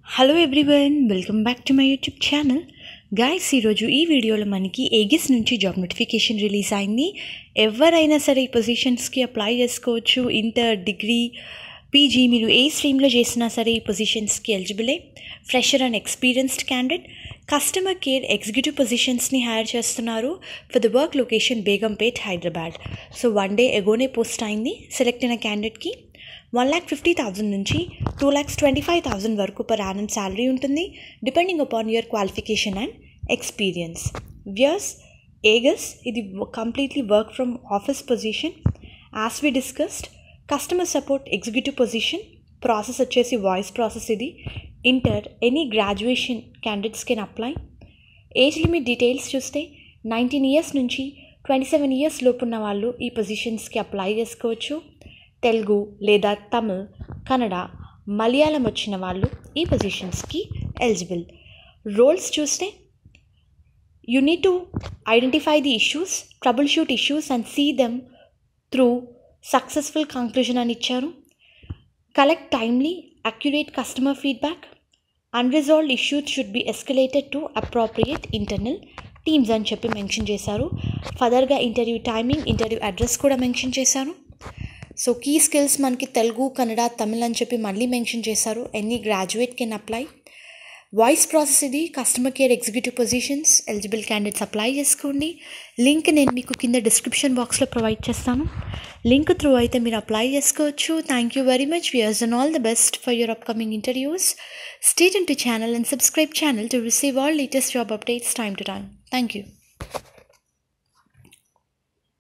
hello everyone welcome back to my YouTube channel guys ఈరోజు ఈ వీడియోలో మనకి ఏగిస్ నుంచి జాబ్ నోటిఫికేషన్ రిలీజ్ అయింది ఎవరైనా సరే ఈ పొజిషన్స్కి అప్లై చేసుకోవచ్చు ఇంటర్ డిగ్రీ పీజీ మీరు ఏ స్ట్రీమ్లో చేసినా సరే ఈ పొజిషన్స్కి ఎలిజిబులే fresher and experienced candidate customer care executive పొజిషన్స్ని హైర్ చేస్తున్నారు for the work location Begumpet Hyderabad so one day ఎగోనే పోస్ట్ అయింది సెలెక్ట్ అయిన క్యాండిడేట్కి వన్ ల్యాక్ ఫిఫ్టీ థౌజండ్ నుంచి two lakhs twenty five thousand వరకు పర్ యానం శాలరీ ఉంటుంది depending upon your qualification and experience views ఏగస్ ఇది completely work from office position as we discussed customer support executive position process వచ్చేసి voice process ఇది inter any graduation candidates can apply age limit details చూస్తే nineteen years నుంచి twenty seven years లోపు ఉన్న వాళ్ళు ఈ పొజిషన్స్కి అప్లై చేసుకోవచ్చు తెలుగు లేదా తమిళ్ కన్నడ మలయాళం వచ్చిన వాళ్ళు ఈ పొజిషన్స్కి ఎలిజిబుల్ రోల్స్ చూస్తే you need to identify the issues troubleshoot issues and see them through successful conclusion అని ఇచ్చారు collect timely accurate customer feedback unresolved issues should be escalated to appropriate internal teams అని చెప్పి mention చేశారు ఫర్దర్గా interview timing interview address కూడా mention చేశారు so key skills మనకి తెలుగు కన్నడ తమిళ్ అని చెప్పి మళ్ళీ మెన్షన్ చేశారు any graduate can apply voice process ఇది customer care executive positions eligible candidates apply చేసుకోండి లింక్ నేను మీకు కింద డిస్క్రిప్షన్ బాక్స్లో ప్రొవైడ్ చేస్తాను లింక్ త్రూ అయితే మీరు అప్లై చేసుకోవచ్చు thank you very much viewers and all the best for your upcoming interviews state in to channel and subscribe channel to receive all latest job updates time to time thank you